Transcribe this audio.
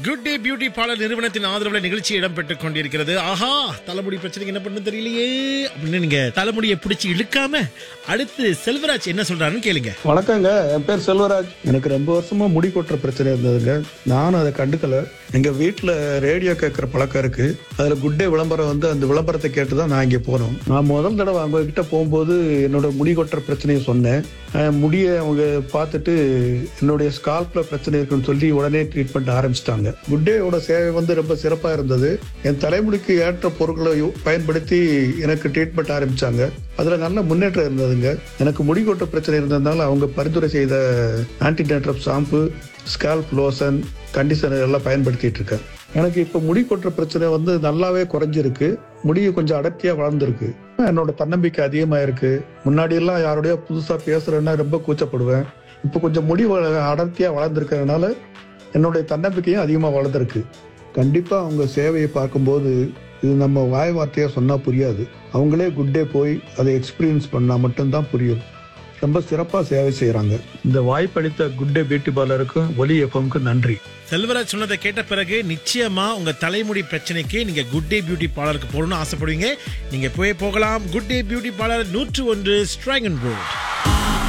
good day beauty parlour நிறுவனத்தின் ஆதரவுல நிகழ்ச்சி இடம்பெற்றுக் கொண்டிருக்கிறது ஆஹா தலைமுடி பிரச்சனைக்கு என்ன பண்ணு தெரியலையே அப்படின்னு நீங்க தலைமுடியை பிடிச்சி இழுக்காம அடுத்து செல்வராஜ் என்ன சொல்றாருன்னு கேளுங்க வணக்கங்க என் பேர் செல்வராஜ் எனக்கு ரொம்ப வருஷமா முடி கொட்டுற பிரச்சனை இருந்ததுங்க நானும் அதை கண்டுக்கல எங்க வீட்டுல ரேடியோ கேட்கற பழக்கம் இருக்கு அதுல குட் டே விளம்பரம் வந்து அந்த விளம்பரத்தை கேட்டு தான் நான் இங்க போனோம் நான் முதல் தடவை அவங்க கிட்ட போகும்போது என்னோட முடி கொட்டுற பிரச்சனையை சொன்னேன் அஹ் முடியை அவங்க பார்த்துட்டு என்னுடைய ஸ்கால்ப்ல பிரச்சனை இருக்குன்னு சொல்லி உடனே ட்ரீட்மெண்ட் ஆரம்பிச்சிட்டாங்க குட் டேயோட சேவை வந்து ரொம்ப சிறப்பா இருந்தது என் தலைமுடிக்கு ஏற்ற பொருட்களை யு- பயன்படுத்தி எனக்கு ட்ரீட்மெண்ட் ஆரம்பிச்சாங்க அதுல நல்ல முன்னேற்றம் இருந்ததுங்க எனக்கு முடி கொட்ட பிரச்சனை இருந்ததுனால அவங்க பரிந்துரை செய்த anti dandruff shampoo scalp lotion conditioner எல்லாம் பயன்படுத்திட்டு இருக்கேன் எனக்கு இப்ப முடி கொட்டுற பிரச்சனை வந்து நல்லாவே குறைஞ்சிருக்கு முடி கொஞ்சம் அடர்த்தியா வளர்ந்துருக்கு என்னோட தன்னம்பிக்கை அதிகமா இருக்கு முன்னாடி எல்லாம் யாரோடய புதுசா பேசுறேன்னா ரொம்ப கூச்சப்படுவேன் இப்போ கொஞ்சம் முடி வள- அடர்த்தியா வளர்ந்துருக்கிறதுனால என்னுடைய தன்னம்பிக்கையும் அதிகமா வளர்ந்துருக்கு கண்டிப்பா அவங்க சேவையை பார்க்கும்போது இது நம்ம வாய் வார்த்தையா சொன்னா புரியாது அவங்களே குட் டே போய் அதை எக்ஸ்பீரியன்ஸ் பண்ணா மட்டும்தான் புரியும் ரொம்ப சிறப்பா சேவை செய்றாங்க இந்த வாய்ப்பளித்த குட் டே பியூட்டி பார்லருக்கும் ஒலி எஃப்எம்க்கு நன்றி செல்வராஜ் சொன்னதை கேட்ட பிறகு நிச்சயமா உங்க தலைமுடி பிரச்சனைக்கு நீங்க குட் டே பியூட்டி பார்லருக்கு போகணும்னு ஆசைப்படுவீங்க நீங்க போய் போகலாம் குட் டே பியூட்டி பார்லர் நூற்று ஒன்று ஸ்ட்ராங்கன் ரோட்